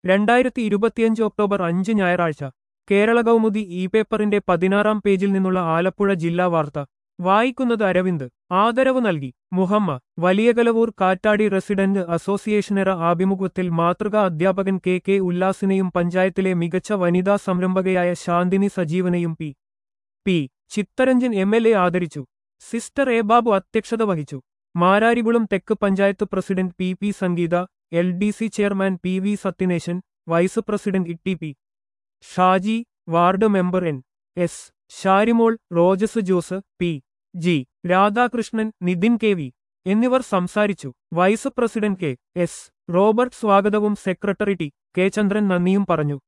രണ്ടായിരത്തി ഇരുപത്തിയഞ്ച് ഒക്ടോബർ അഞ്ച് ഞായറാഴ്ച കേരള കൗമുദി ഇ പേപ്പറിന്റെ പതിനാറാം പേജിൽ നിന്നുള്ള ആലപ്പുഴ ജില്ലാ വാർത്ത വായിക്കുന്നത് അരവിന്ദ് ആദരവ് നൽകി മുഹമ്മ വലിയകലവൂർ കാറ്റാടി റെസിഡന്റ് അസോസിയേഷനറ ആഭിമുഖ്യത്തിൽ മാതൃകാ അധ്യാപകൻ കെ കെ ഉല്ലാസിനെയും പഞ്ചായത്തിലെ മികച്ച വനിതാ സംരംഭകയായ ശാന്തിനി സജീവനെയും P P Chitharanjan M L A ആദരിച്ചു സിസ്റ്റർ എ ബാബു അധ്യക്ഷത വഹിച്ചു മാരാരികുളം തെക്ക് panchayat president P P Sangeetha L D C chairman P V Sathyaneshan vice president E T P Shaji ward member N S Sharimol Rojes Jose P G Radhakrishnan Nithin K V എന്നിവർ സംസാരിച്ചു vice president K S Robert സ്വാഗതവും secretary T K Chandran നന്ദിയും പറഞ്ഞു